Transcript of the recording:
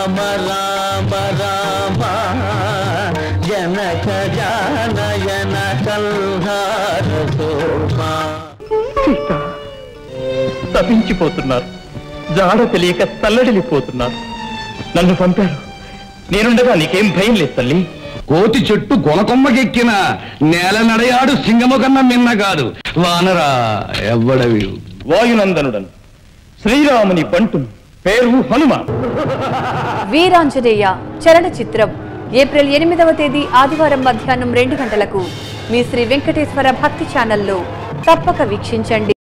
రామ రామ రామ జనక జానయన కల్హార సోమా సీత తప్పించిపోతున్నారు జాడ తెలియక తల్లడిల్లిపోతున్నారు నన్ను పంపారు నేనుండగా నీకేం భయం లేదు తల్లి కోతి చెట్టు కొనకొమ్మకెక్కిన నేల నడయాడు సింగము కన్నా మిన్న కాదు వానరా ఎవ్వడవి వాయునందనుడను శ్రీరాముని బంటును పేరు హనుమ వీరాంజనేయ చలనచిత్రం ఏప్రిల్ ఎనిమిదవ తేదీ ఆదివారం మధ్యాహ్నం రెండు గంటలకు మీ శ్రీ వెంకటేశ్వర భక్తి ఛానల్లో తప్పక వీక్షించండి